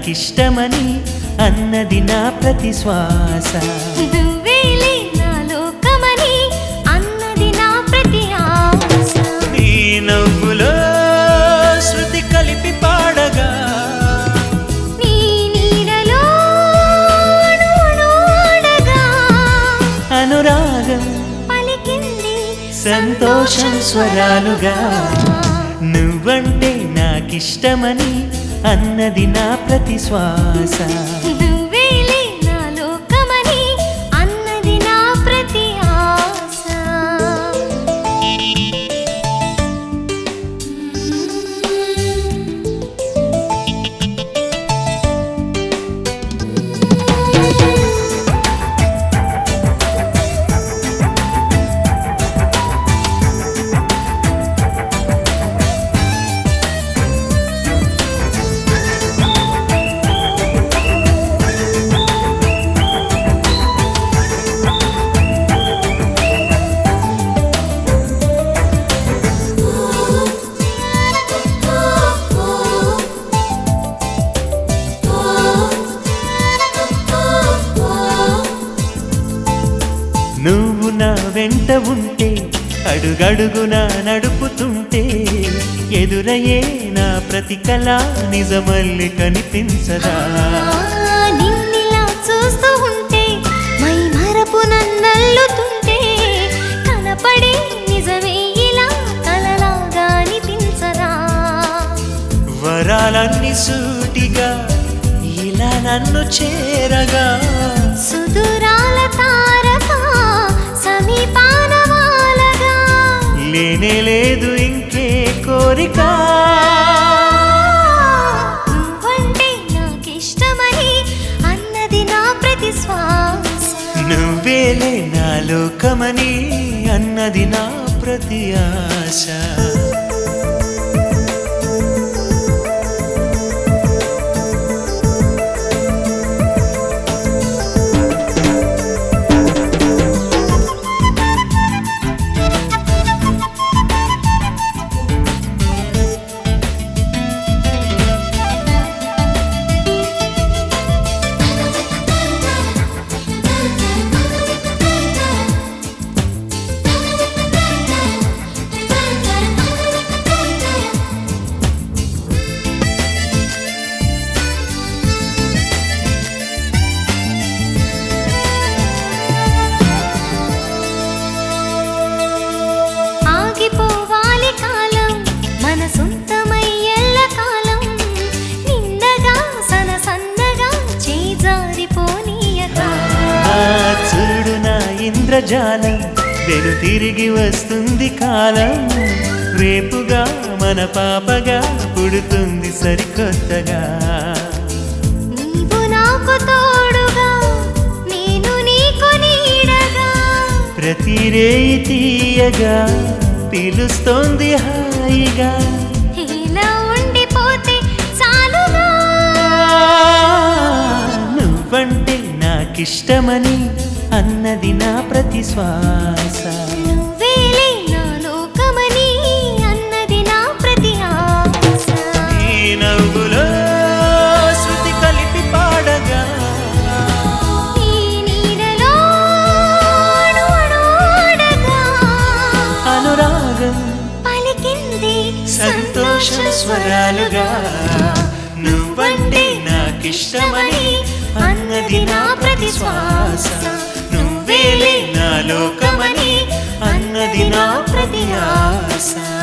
నాకిష్టమని అన్నది నా ప్రతి శ్వాస నువ్వేలే నా లోకమని అన్నది నా ప్రతి ఆశ నీ నవ్వులో శృతి కలిపి పాడగా నీ నీడలో అణువణు ఆడగా అనురాగం పలికింది సంతోషం స్వరాలుగా నువ్వంటే నాకిష్టమని అన్నది నా ప్రతి శ్వాస నువ్వేలే నా లోకమని అన్నది నా ప్రతి ఆశ నువ్వు నా వెంట ఉంటే అడుగడుగున నడుపుతుంటే ఎదురయ్యే నా ప్రతి కళ నిజమల్లి కనిపించదా ఆ, నిన్నిలా చూస్తూ ఉంటే మై మరపు నన్నల్లుతుంటే కనపడే నిజమే ఇలా కలలాగా అనిపించరా వరాలన్నీ సూటిగా ఇలా నన్ను చేరగా సుదురాల తారక సమీపాన వాలగా లేనే లేదు ఇంకే కోరిక నువ్వంటే నాకిష్టమని అన్నది నా ప్రతి శ్వాస నువ్వేలే నా లోకమని అన్నది నా ప్రతి ఆశ ఆగిపోవాలి కాలం మన సొంతమై ఎల్ల కాలం నిండగా సన సన్నగా చేజారిపోనీయక ఆ చూడు నా ఇంద్రజాలం వెను తిరిగి వస్తుంది కాలం రేపుగా మన పాపగా పుడుతుంది సరికొత్తగా నీవు నాకు తోడుగా నేను నీకు నీడగా ప్రతి రేయి తీయగా పిలుస్తోంది హాయిగా ఇలా ఉండిపోతే చాలుగా నువ్వంటే నాకిష్టమని అన్నది నా ప్రతి శ్వాస నువ్వేలే నా లోకమని అన్నది నా ప్రతి ఆశ నీ నవ్వులో శృతి కలిపి పాడగా ఈ నీడలో అణువణు ఆడగా అనురాగం పలికింది సంతోషం స్వరాలుగా నువ్వంటే నాకిష్టమని అన్నది నా ప్రతి శ్వాస నువ్వేలే నా లోకమని అన్నది నా ప్రతి ఆశ